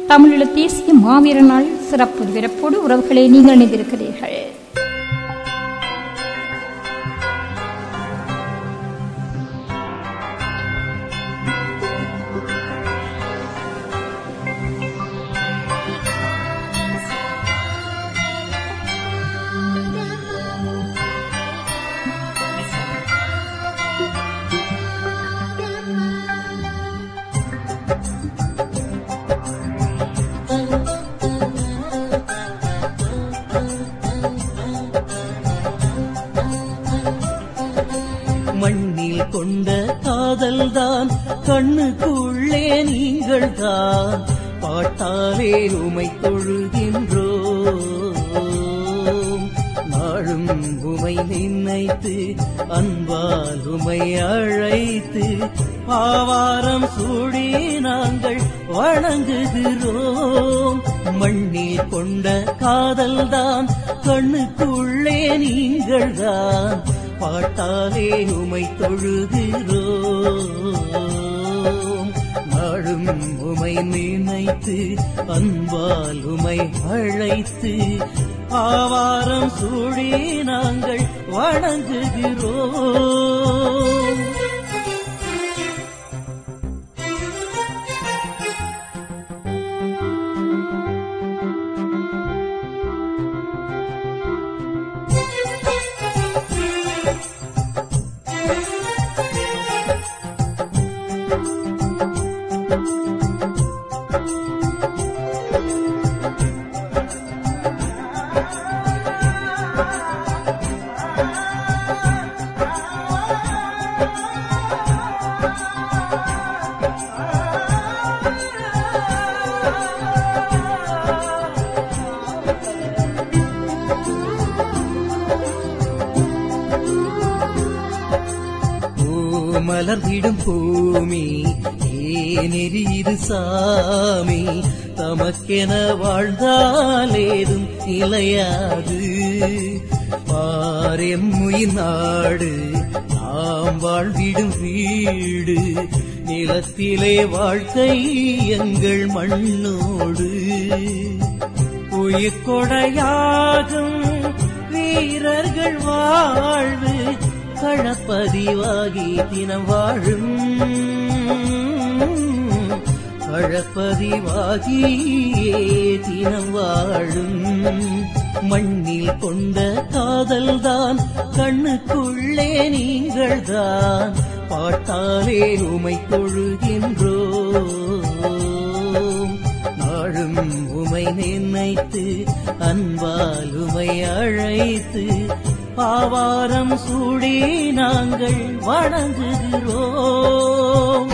தமிழீழ தேசிய மாவீர நாள் சிறப்பு விரப்போடு உறவுகளை நீங்கள் இணைந்திருக்கிறீர்கள் மண்ணில் கொண்ட காதல்தான் கண்ணுக்குள்ளே நீங்கள் தான் பாட்டாலே உமை தொழுகின்றோம் நாளும் உமை நினைத்து அன்பால் உமை அழைத்து ஆவாரம் சூடி நாங்கள் வணங்குகிறோம் மண்ணில் கொண்ட காதல்தான் கண்ணுக்குள்ளே நீங்கள் தான் பாட்டாலே உமை தொழுகிறோம் நாளும் உமை நினைத்து அன்பால் உமை அழைத்து ஆவாரம் சூடி நாங்கள் வணங்குகிறோம் மலர்ந்திடும் பூமி ஏனெறிது சாமி தமக்கென வாழ்ந்தாலேதும் நிலையாது பாரெம்முயின் நாடு நாம் வாழ்ந்திடும் வீடு நிலத்திலே வாழ்க்கை எங்கள் மண்ணோடு உயிர்கொடையாகும் வீரர்கள் வாழ்வு களப்பதிவாகி தினம் வாழும் களப்பதிவாகியே தினம் வாழும் மண்ணில் கொண்ட காதல்தான் கண்ணுக்குள்ளே நீங்கள்தான் பாட்டாலே உமை தொழுகின்றோம் நாளும் உமை நினைத்து அன்பால் உமை அழைத்து ஆவாரம் சூடி நாங்கள் வணங்குகிறோம்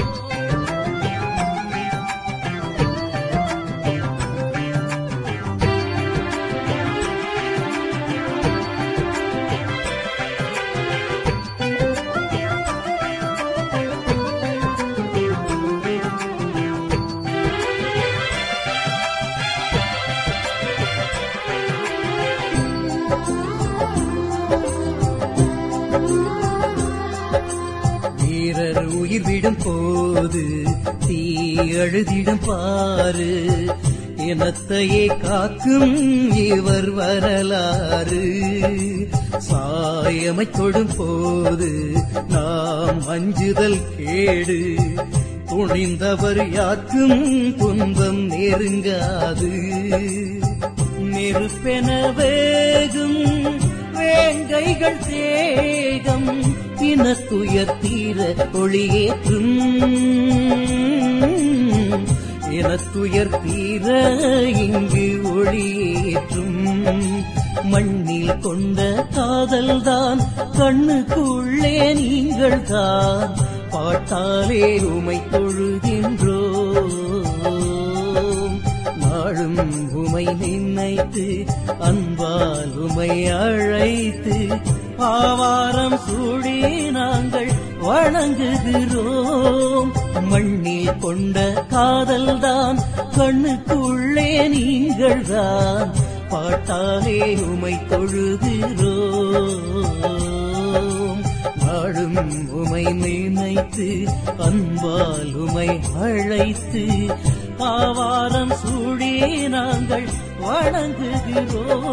வீரர் உயிர் விடும் போது தீ அழுதிடும் பாரு இனத்தையே காக்கும் இவர் வரலாறு சாயமை தொடும் போது நாம் அஞ்சுதல் கேடு துணிந்தவர் யாக்கும் துன்பம் நெருங்காது நெருப்பென வேகும் வேங்கைகள் தேகம் இனத்துயர் தீர ஒளியேற்றும் இனத்துயர் தீர இங்கு ஒளியேற்றும் மண்ணில் கொண்ட காதல்தான் கண்ணுக்குள்ளே நீங்கள் தான் பாட்டாலே உமை தொழுகின்றோம் நாளும் உமை நினைத்து அன்பால் உமை அழைத்து ஆவாரம் சூடி நாங்கள் வணங்குகிறோம் மண்ணில் கொண்ட காதல்தான் கண்ணுக்குள்ளே நீங்கள் தான் பாட்டாலே உமை தொழுகிறோம் நாளும் உமை நினைத்து அன்பால் உமை அழைத்து ஆவாரம் சூழ நாங்கள் வணங்குகிறோம்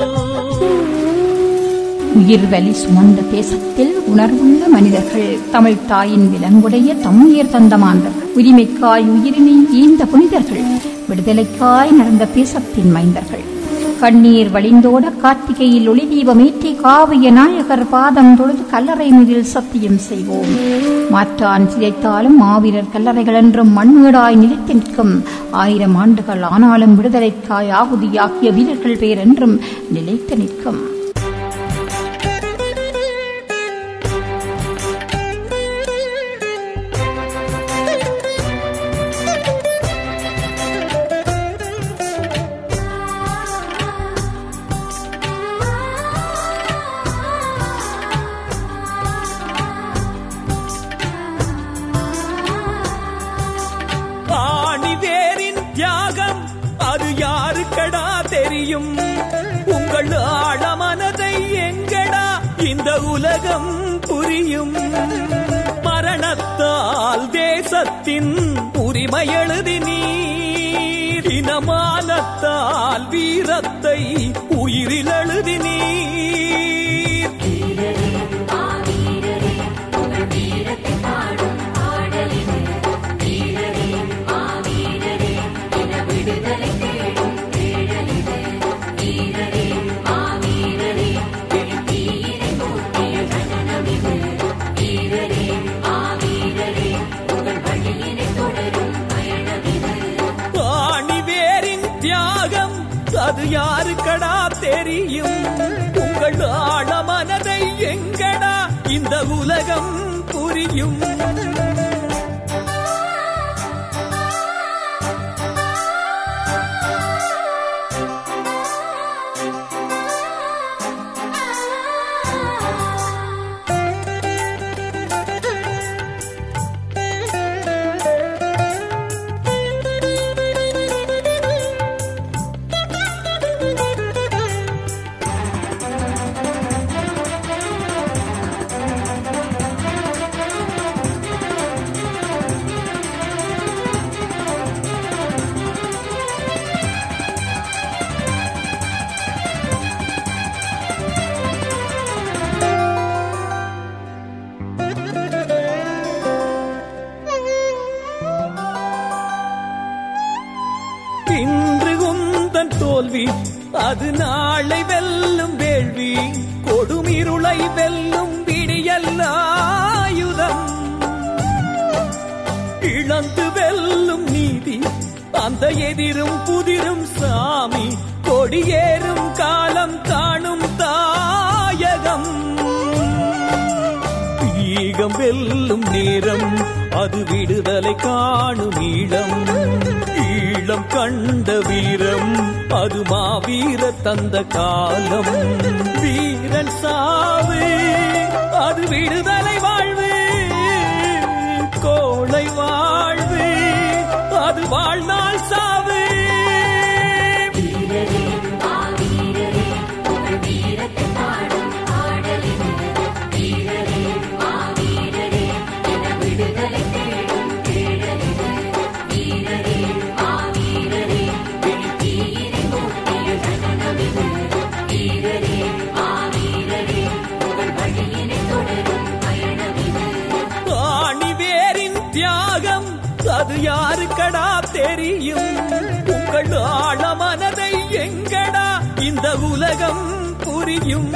உயிர் வலி சுமந்த தேசத்தில் உணர்வுள்ள மனிதர்கள் தமிழ் தாயின் விலங்குடைய தம்முயிர் தந்த மாந்தர்கள் உரிமைக்காய் உயிரினை ஈந்த புனிதர்கள் விடுதலைக்காய் நடந்த தேசத்தின் மைந்தர்கள் கண்ணீர் வழிந்தோட கார்த்திகையில் ஒளி தீபமேற்றி காவிய நாயகர் பாதம் தொழுது கல்லறை மீதில் சத்தியம் செய்வோம் மாற்றான் சிதைத்தாலும் மாவீரர் கல்லறைகள் என்றும் மண்மேடாய் நிலைத்து நிற்கும் ஆயிரம் ஆண்டுகள் ஆனாலும் விடுதலைக்காய் ஆகுதியாகிய வீரர்கள் பேர் என்றும் நிலைத்து நிற்கும் ஆணிவேரின் தியாகம் அது யாருக்கடா தெரியும் உங்கள் ஆழமனதை எங்கடா இந்த உலகம் புரியும் மரணத்தால் தேசத்தின் உரிமை எழுதி நீர் இனமானத்தால் வீரத்தை உயிரில் எழுதி நீர் ஆணிவேரின் தியாகம் அது யாருக்கடா தெரியும் உங்கள் ஆழமனதை எங்கடா இந்த உலகம் புரியும் இன்று உந்தன் தோல்வி அது நாளை வெல்லும் வேள்வி கொடுமிருளை வெல்லும் விடியல்லாயுதம் இழந்து வெல்லும் நீதி அந்த எதிரும் புதிரும் சாமி கொடியேறும் காலம் காணும் தாயகம் ஈகம் வெல்லும் நேரம் அது விடுதலை காணும் ஈழம் ஈழம் கண்ட வீரம் அது மாவீர தந்த காலம் வீரன் சாவு அது விடுதலை வாழ்வு கோளை வாழ்வு அது வாழ்நாள் சாவு ஆணிவேரின் தியாகம் அது யாருக்கடா தெரியும் உங்கள் ஆழமனதை எங்கடா இந்த உலகம் புரியும்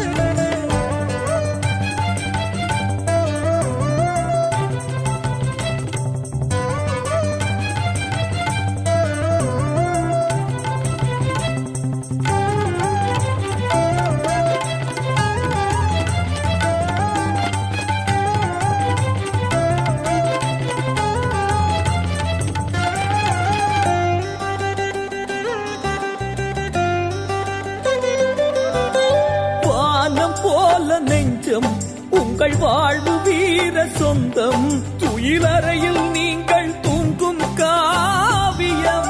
வானம் போல நெஞ்சம் உங்கள் வாழ்வு வீர சொந்தம் துயிலறையில் நீங்கள் தூங்கும் காவியம்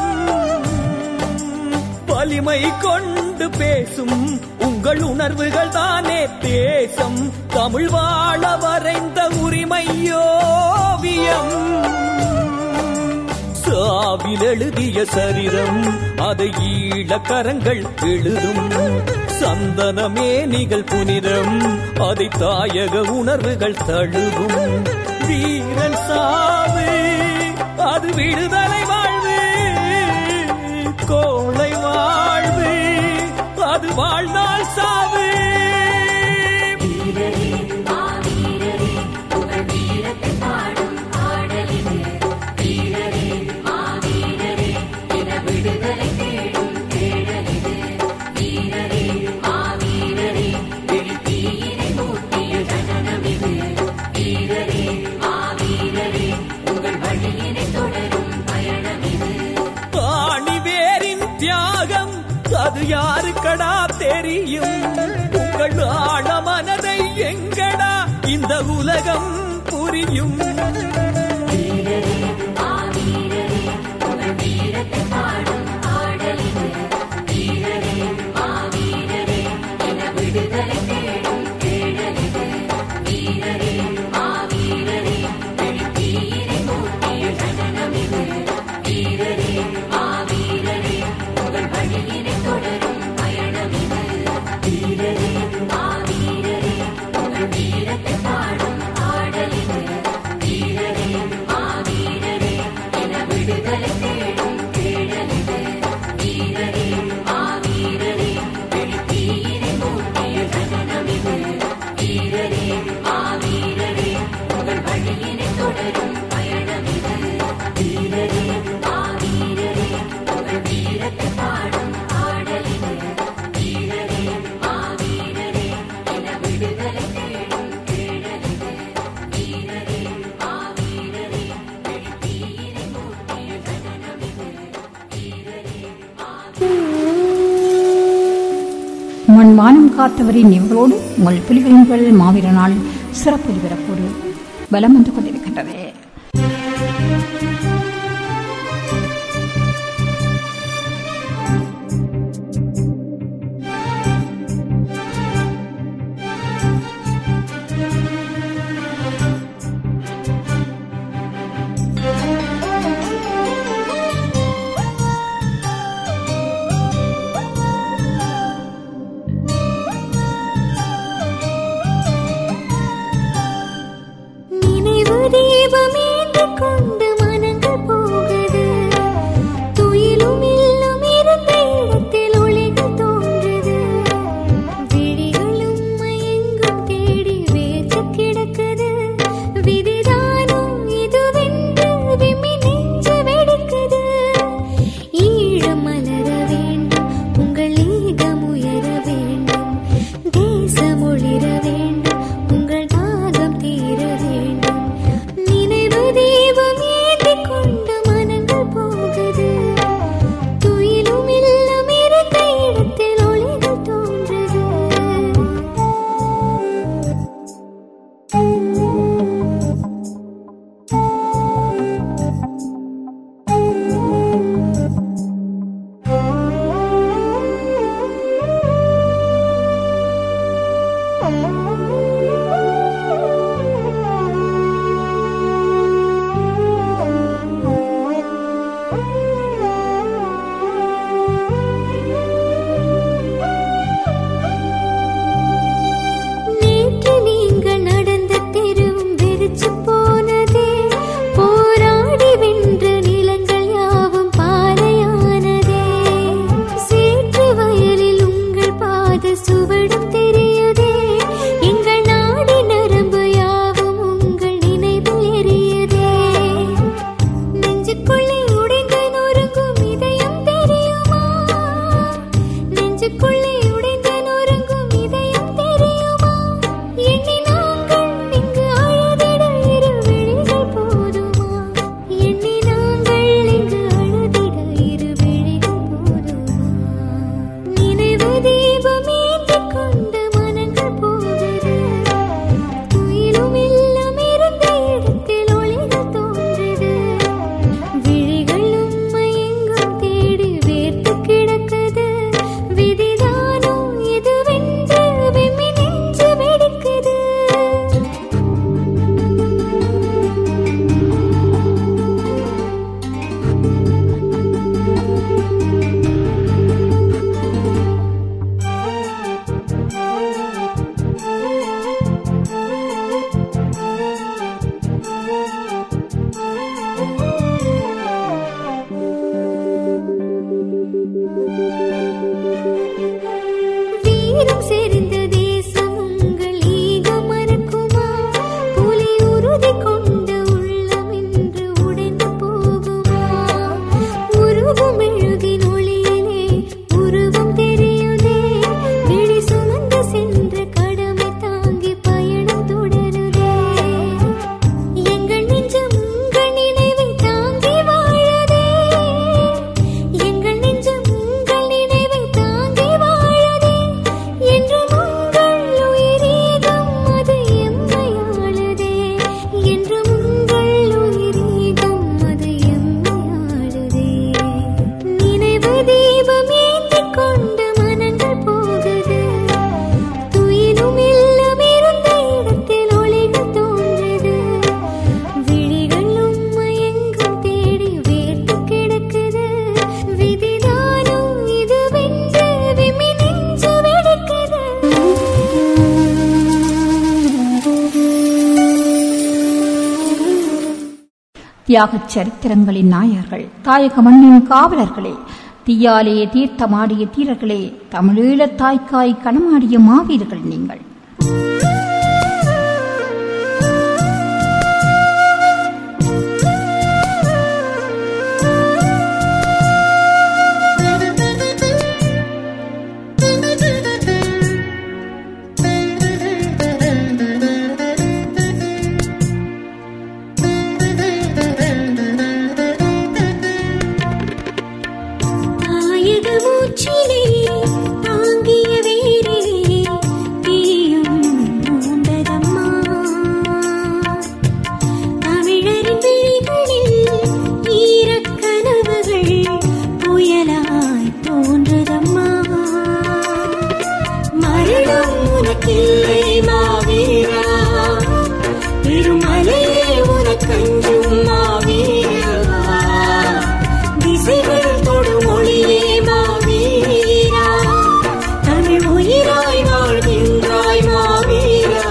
வலிமை கொண்டு பேசும் உங்கள் உணர்வுகள் தானே தேசம் தமிழ் வாழ வரைந்த உரிமையோவியம் சாவில் எழுதிய சரிதம் அதை ஈழக்கரங்கள் எழுதும் சந்தனமே நிகழ் புனிதம் அதை தாயக உணர்வுகள் தழுவும் வீரன் சாவு அது விடுதலை வாழ்வு கோளை வாழ்வு அது வாழ்நாள் சாவு ஆணிவேரின் தியாகம் அது யாருக்கடா தெரியும் உங்கள் ஆழ மனதை எங்கடா இந்த உலகம் புரியும் மண்மானம் காத்தவரின் நினைவுகளோடு உங்கள் புலிகளின்கள் மாவீர நாள் சிறப்பு ஒலிபரப்போடு பலம் வந்து கொண்டிருக்கின்றது நினைவு தீபம் தியாகச் சரித்திரங்களின் நாயர்கள் தாயக மண்ணின் காவலர்களே தீயாலே தீர்த்தமாடிய தீரர்களே தமிழீழத் தாய்க்காய் கணமாடிய மாவீரர்கள் நீங்கள் தாயக மூச்சிலே தாங்கிய வேரிலே தீயும் மூண்டதம்மா தமிழரின் விழிகளில் ஈரக் கனவுகள் புயலாய் தோன்றுதம்மா மரணம் உனக்கில்லை மாவீரா பெருமலையே உனக்கஞ்சும் மாவீரா திசைகள் தொடும் ஒளியே மாவீரா தமிழ் உயிராய் வாழ்கின்றாய் மாவீரா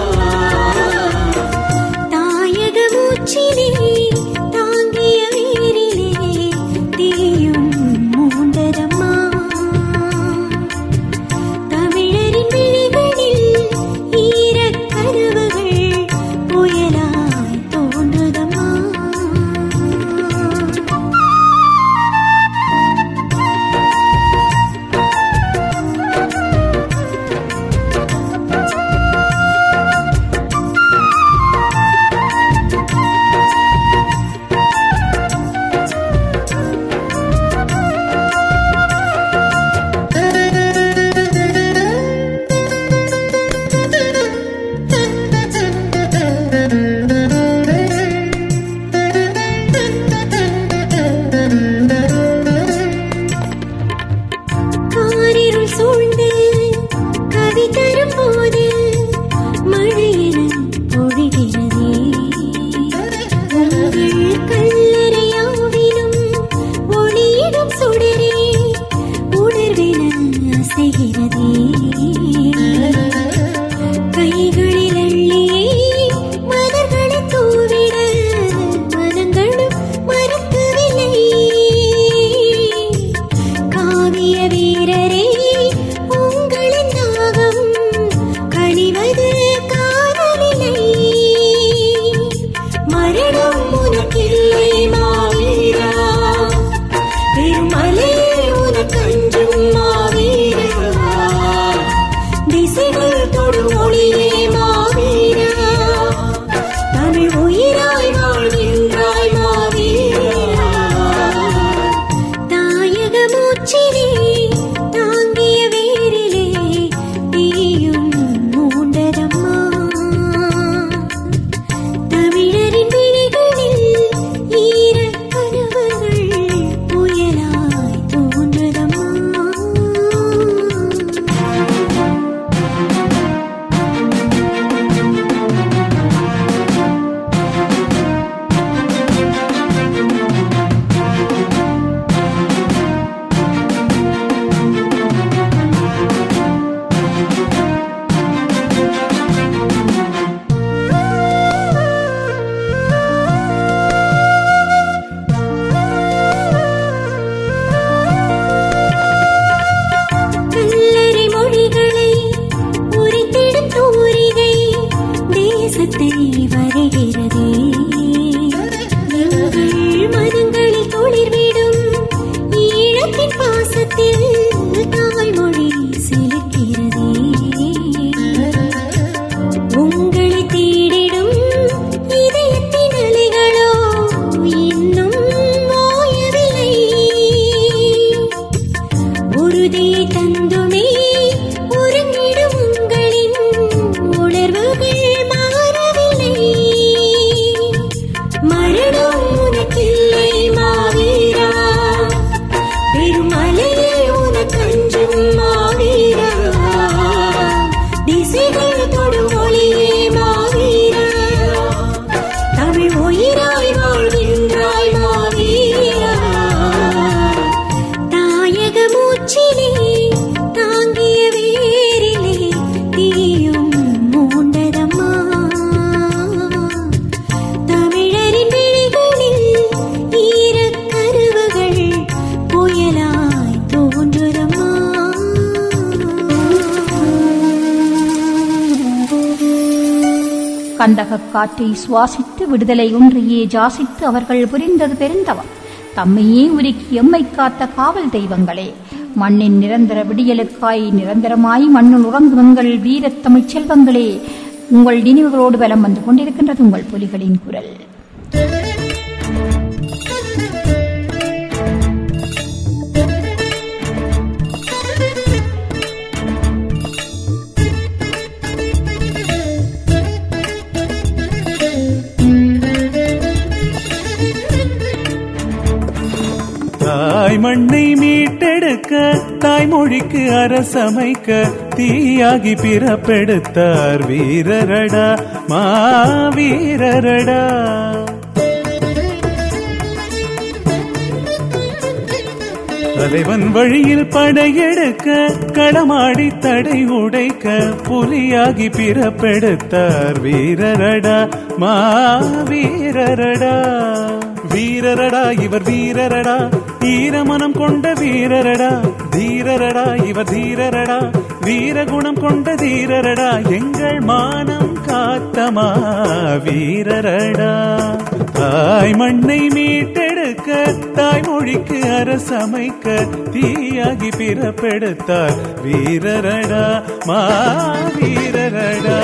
தாயக மூச்சிலே தாங்கிய வீரிலே தீயும் மூண்டதம்மா தமிழரின் விழிகளில் ஈரக் கனவுகள் புயலாய் தோன்றுதம்மா காரிருள் சூழ்ந்து கவி தரும் போது மழையென பொழிகிறதே உங்கள் கல்லறையாவிலும் ஒளியிடும் சுடரே உணர்வென அசைகிறதே கைகளில் அள்ளியே மலர்களை தூவிட மனங்களும் மறுக்கவில்லை காவிய வீரரே உங்களின் தாகம் கனிவது காணவில்லை மரணம் உனக்கில்லை மாவீரா பெருமலை உனக்கஞ்சும் மாவீரா திசைகள் தொடும் ஒளியே மாவீரா தமிழ் உயிராய் வாழ்கின்றாய் மாவீரா தாயக மூச்சிலே தாங்கிய வேரிலே தீயும் மூண்டதம்மா தமிழரின் விழிகளில் ஈரக் கனவுகள் புயலாய் தோன்றுதம்மா கல்லறை மொழிகளை உரித்திடும் தூரிகை தேசத்தை வரைகிறதே எங்கள் மனங்களில் துளிர்விடும் ஈழத்தின் பாசத்தில் தாய்மொழி சிலிர்க்கிறதே உங்களை தேடிடும் இதயத்தின் அலைகளோ இன்னும் ஓயவில்லை உறுதி தந்துமே உறங்கிடும் உங்களின் உணர்வுகள் மாறவில்லை மரணம் உனக்கில்லை மாவீரா பெருமலையே உனக்கஞ்சும் மாவீரா திசைகள் தொடும் ஒளியே மாவீரா தமிழ் உயிராய் வாழ்கின்றாய் மாவீரா தாயக மூச்சிலே தாங்கிய வேரிலே தீயும் மூண்டதம்மா தமிழரின் விழிகளில் கந்தக காற்றை சுவாசித்து விடுதலை ஒன்றையே ஜாசித்து அவர்கள் புரிந்தது பெருந்தவம் தம்மையே உருக்கி எம்மை காத்த காவல் தெய்வங்களே மண்ணின் நிரந்தர விடியலுக்காய் நிரந்தரமாய் மண்ணுள் உறங்குவங்கள் வீரத் தமிழ்ச் செல்வங்களே உங்கள் நினைவுகளோடு வலம் வந்து கொண்டிருக்கின்றது உங்கள் புலிகளின் குரல் தாய் மண்ணை மீட்டெடுக்க தாய்மொழிக்கு அரசமைக்க தீயாகி பிறப்பெடுத்தார் வீரரடா மா வீரரடா தலைவன் வழியில் படையெடுக்க களமாடி தடை உடைக்க புலியாகி பிறப்பெடுத்தார் வீரரடா மா வீரரடா வீரரடா இவர் வீரரடா ஈரமனம் கொண்ட வீரரடா தீரரடா இவர் தீரரடா வீரகுணம் கொண்ட தீரரடா எங்கள் மானம் காத்தமா வீரரடா தாய் மண்ணை மீட்டெடுக்க தாய்மொழிக்கு அரசமைக்க தீயாகி பிறப்பெடுத்தார் வீரரடா மா வீரரடா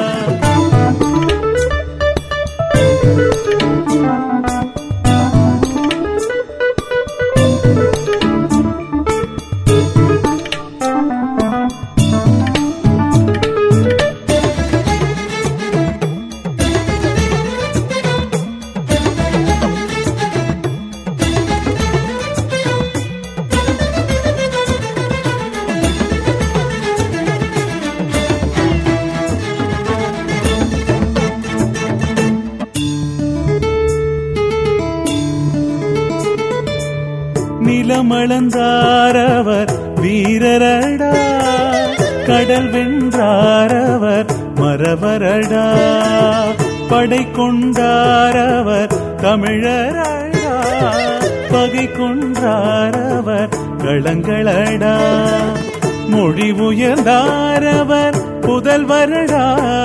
நிலமளந்தாரவர் வீரரடா கடல் வென்றாரவர் மரவரடா படை கொண்டாரவர் தமிழரடா பகை கொன்றாரவர் களங்களடா மொழி உயர்ந்தாரவர் புதல்வரடா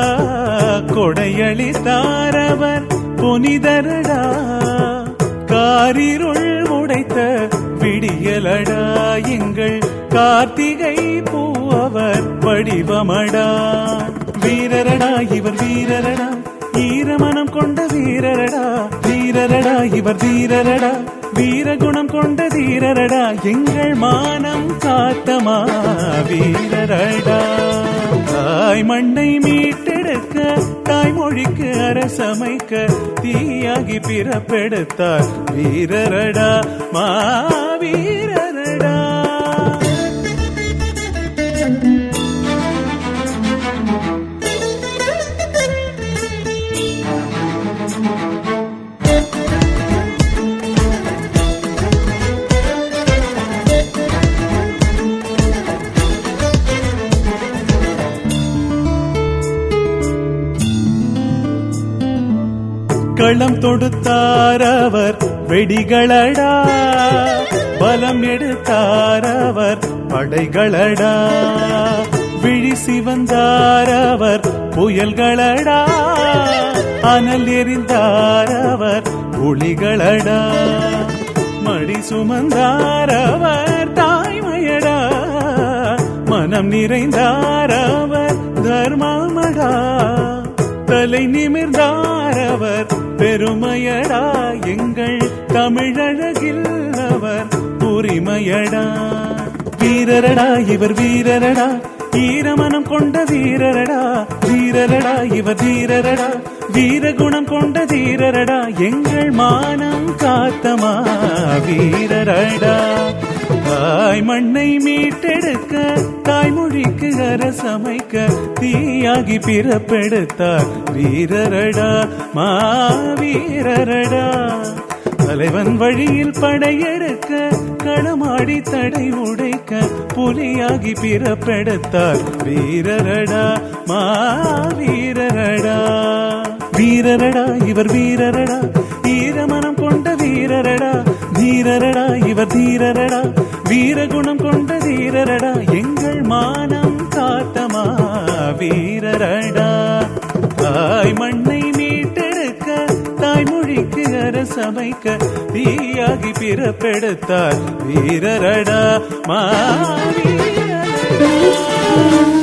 கொடையளித்தாரவர் புனிதரடா காரிருள் உடைத்த விடியலடா எங்கள் கார்த்திகை பூவர் வடிவமடா வீரரடா இவர் வீரரடா ஈரமனம் கொண்ட வீரரடா வீரரடா இவர் வீரரடா வீரகுணம் கொண்ட தீரரடா எங்கள் மானம் காத்தமா வீரரடா தாய் மண்ணை மீட்டெடுக்க தாய்மொழிக்கு அரசமைக்க தீயாகி பிறப்பெடுத்தார் வீரரடா மா வீரரடா களம் தொடுத்தாரவர் வெடிகளடா பலம் எடுத்தாரவர் படைகளடா விழி சிவந்தாரவர் புயல்களடா அனல் எறிந்தாரவர் புலிகளடா மடி சுமந்தாரவர் தாய்மையடா மனம் நிறைந்தாரவர் தர்மமடா தலை நிமிர்ந்தாரவர் பெருமையடா எங்கள் தமிழழகில் அவர் உரிமையடா வீரரடா இவர் வீரரடா ஈரமனம் கொண்ட வீரரடா வீரரடா இவர் வீரரடா வீரகுணம் கொண்ட தீரரடா எங்கள் மானம் காத்தமா வீரரடா தாய் மண்ணை மீட்டெடுக்க தாய்மொழிக்கு அரசமைக்க தீயாகி பிறப்பெடுத்தார் வீரரடா மா வீரரடா தலைவன் வழியில் படையெடுக்க களமாடி தடை உடைக்க புலியாகி பிறப்பெடுத்தார் வீரரடா மா வீரரடா வீரரடா இவர் வீரரடா ஈரமனம் கொண்ட வீரரடா தீரரடா இவர் தீரரடா வீரகுணம் கொண்ட தீரரடா எங்கள் மானம் காத்தமா வீரரடா தாய் மண்ணை மீட்டெடுக்க தாய்மொழிக்கு அரசமைக்க தீயாகி பிறப்பெடுத்தார் வீரரடா மாவீரரடா